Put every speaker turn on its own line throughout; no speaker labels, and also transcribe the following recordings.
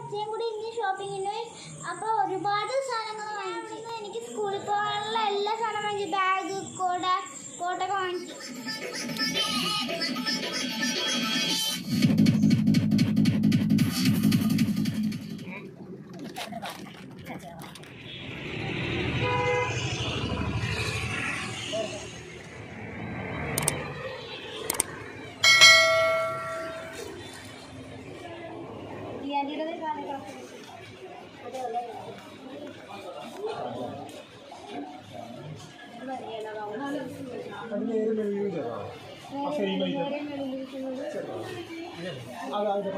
അച്ഛനും കൂടി ഇന്ന് ഷോപ്പിങ്ങിന് പോയി അപ്പോൾ ഒരുപാട് സാധനങ്ങൾ വാങ്ങിച്ചു എനിക്ക് സ്കൂളിൽ പോകാനുള്ള എല്ലാ സാധനം വാങ്ങിച്ചു ബാഗ് കോട കോട്ടൊക്കെ വാങ്ങിച്ചു
അത് നേരെ മെഴുകി തരാം ആ സെയിം ഐറ്റം അത് അത്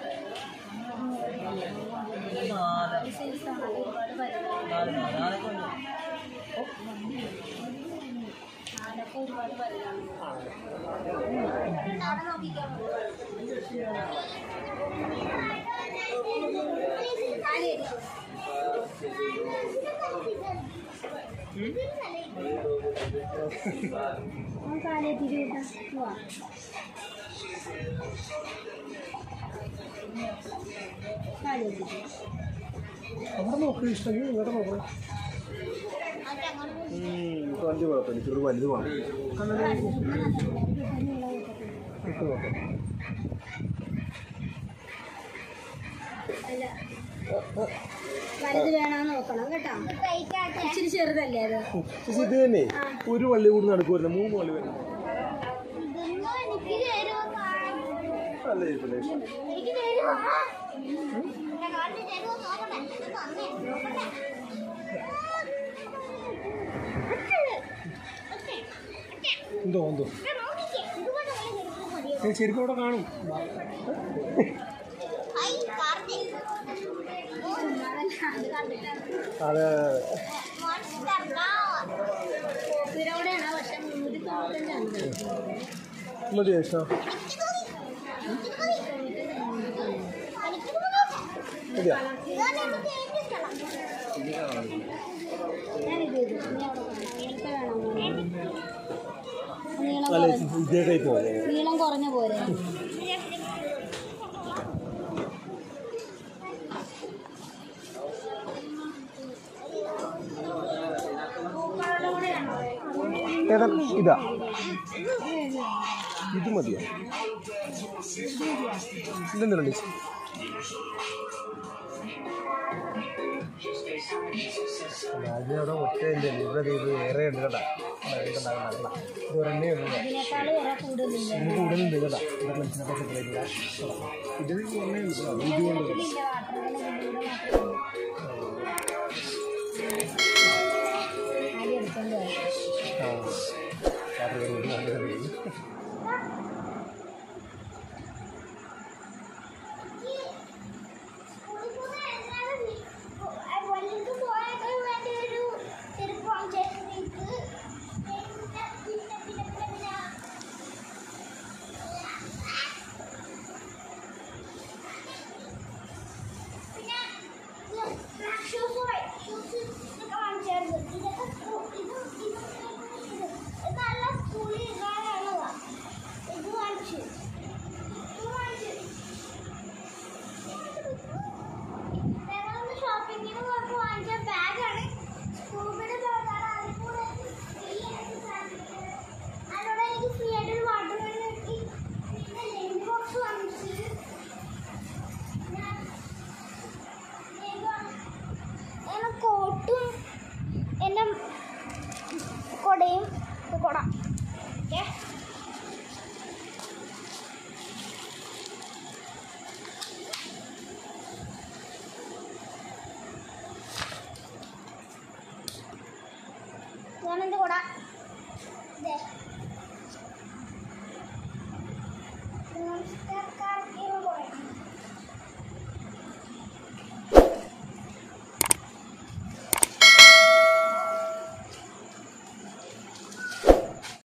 അവിടെ നോക്ക് ഇഷ്ടം ഇങ്ങോട്ട് നോക്കണം ഇപ്പൊ വലിയ കുഴപ്പമില്ല ചെറു വലുത് വേണം ഇട്ട് നോക്കാം
വലുത് വേണമെന്ന് നോക്കണം കേട്ടോ ഇച്ചിരി ചെറുതല്ലേ അത്
ചേച്ചി ഇത് തന്നെ ഒരു വള്ളി കൂടി നടക്കു വരുന്നത് മൂന്ന് വള്ളി വരുന്നത്
ഇതൊന്നും എനിക്ക് തരുമോ
നല്ല ഇരിപ്പില്ലേ
എനിക്ക് തരുമോ എന്റെ കാട്ടിൽ തരുമോ നോക്കട്ടെ ഇത് തന്നെ നോക്കട്ടെ
എന്തോ എന്തോ
നോക്കിക്കേ ഇതുപോലെ വല്ല ചെരുപ്പും മതിയോ
ഏ, ശരിക്കും അവിടെ കാണും
ഐ കാർത്തിക്
അതെ
മോൺസ്റ്റർ ഡോഗ്
കോപ്പിയിലൂടെയാണ് പക്ഷെ മുന്നൂറ്റി തൊണ്ണൂറ്റഞ്ചാണ്
മതി ചേച്ചാ മതിയാ
ഞാനിത് ഇത് ഇനി അവിടെ കാണാം. എനിക്ക് വേണം നീളം
നല്ല
കുറഞ്ഞ
ഇതേ ടൈപ്പ് മതി
നീളം കുറഞ്ഞ പോരെ
ഏതാ ഇതാ ഇത് മതിയോ ഇതെന്താണ് ചേച്ചി രാജ്യം അവിടെ ഒറ്റയില്ല ഇവിടെ ഇത് ഏറെ ഉണ്ട് കേട്ടാ ഇത് ഒരെണ്ണേ ഉള്ളൂ
ഇതിനേക്കാളും കുറെ കൂടുതലില്ല
ഇത് കൂടുതലുണ്ട് കേട്ടാ ഇവിടെ മനസ്സിലാക്കാൻ പറ്റില്ല ഇത് ഒന്നേ ഉള്ളൂ ഇത് കൊണ്ട്
ഇതിന്റെ വാട്ടറുകൾ ഇതിലൂടെ മാത്രമേ ആദ്യം എടുത്തോണ്ട് വരാം
ആ യാത്ര ചെയ്ത് നല്ലതാണ്
നല്ല സ്കൂളിൽ ഇടാനുള്ളതാ ഇത് വാങ്ങിച്ചു ഇത് വാങ്ങിച്ചു ഞങ്ങളൊന്ന് ഷോപ്പിങ്ങിന് പോയപ്പോൾ വാങ്ങിച്ച ബാഗാണ് സ്കൂബിയുടെ ബാഗാണ് അതിൽ കൂടെ ഫ്രീ ആയിട്ട് സാധിക്കുന്നത് അതിനോട് എനിക്ക് ഫ്രീ ആയിട്ട് ഒരു വാട്ടർ മെലൺ കിട്ടി പിന്നെ ലഞ്ച് ബോക്സ് വാങ്ങിച്ചു ഞാൻ എന്നെ കോട്ടും എൻ്റെ കൊടയും ഇത് കൊട ഓക്കെ ഞാനെൻ്റെ കൂടെ